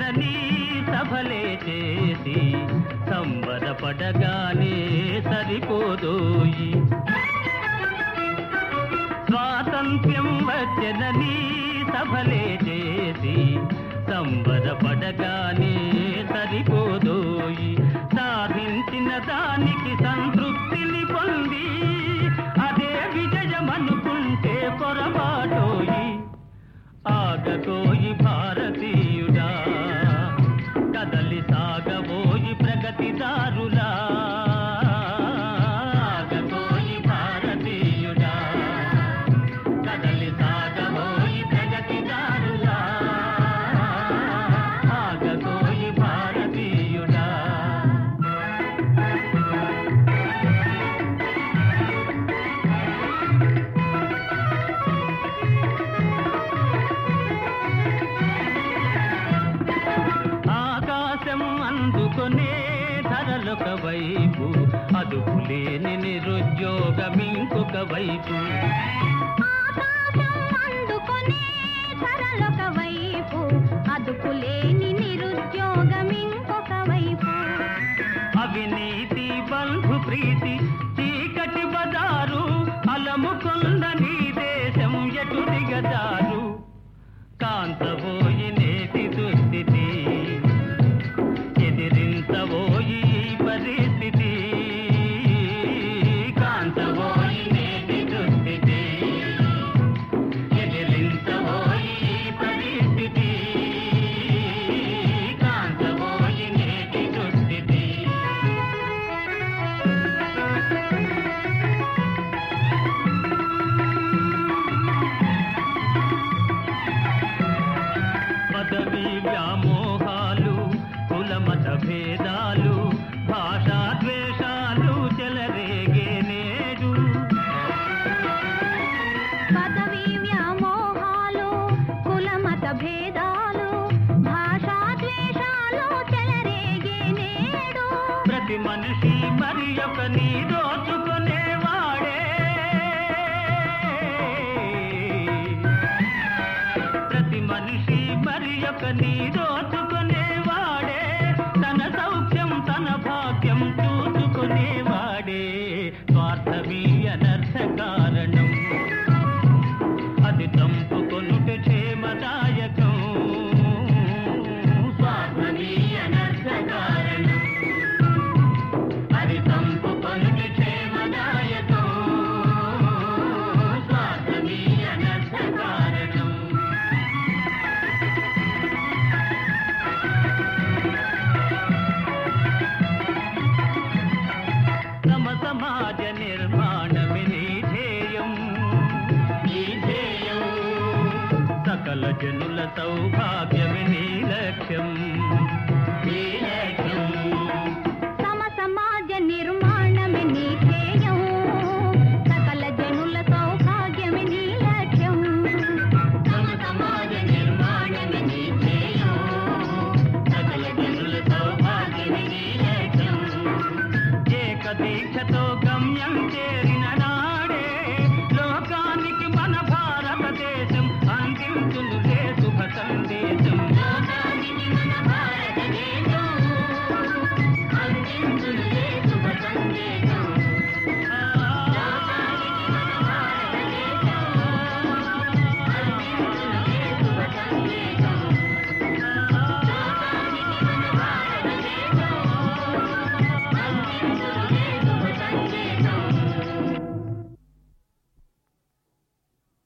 వచ్చనని సభలే చేసి సంబరపడగానే సరిపోదోయి స్వాతంత్ర్యం వచ్చనని సభలే చేసి సంబరపడగానే సరిపోదోయి సాధించిన దానికి సంతృప్తిని పొంది అదే విజయమనుకుంటే పొరపాటోయి ఆగకోయి భారతీయుడా కదలి సాగబోయి ప్రగతిదారులా ఆగకోయి భారతీయుడా కదలి సాగబోయి ప్రగతిదారులా ఆగకోయి భారతీయుడా ఆకాశం అందుకునే ధరలొక వైపు అదుపులేని నిరుద్యోగం ఇంకొక వైపు ఆకాశం అందుకునే ధరలొక వైపు అదుపులేని నిరుద్యోగం ఇంకొక వైపు అవినీతి బంధు ప్రీతి చీకటి బజారు అలముకున్న నీ దేశం ఎటు దిగజారు కాంతబోయి నేటి దుస్థితి ఎదిరించబోయి ఈ పరిస్థితి కాంతబోయి నేటి దుస్థితి ఎదిరించబోయి ఈ పరిస్థితి కాంతబోయి నేటి దుస్థితి పదవి వ్యామోహాలు కుల మత భేదాలు భాషా ద్వేషాలు చెలరేగే నేడు పదవి వ్యామోహాలు కుల మత భేదాలు భాషా ద్వేషాలు చెలరేగే నేడు ప్రతి మనిషి మరి ఒక నీ దోచుకునేవాడే ప్రతి మనిషి మరి ఒక నీ దోచుకునేవాడే తన సౌఖ్యం తన భాగ్యం చూసుకునేవాడే స్వార్థమీ అనర్థ కారణం అది చంపుకొనుట క్షేమదాయకం స్వార్థమీ అనర్థ కారణం అది చంపుకొనుట క్షేమదాయకం స్వార్థమీ అనర్థ కారణం తమ సమాజ నిర్మాణమే నీ ధ్యేయం నీ ధ్యేయం సకల జనుల సౌభాగ్యమే నీ లక్ష్యం నీ లక్ష్యం తమ సమాజ నిర్మాణమే నీ ధ్యేయం సకల జనుల సౌభాగ్యమే నీ లక్ష్యం తమ సమాజ నిర్మాణమే నీ ధ్యేయం సకల జనుల సౌభాగ్యమే నీ లక్ష్యం ఏక దీక్షతో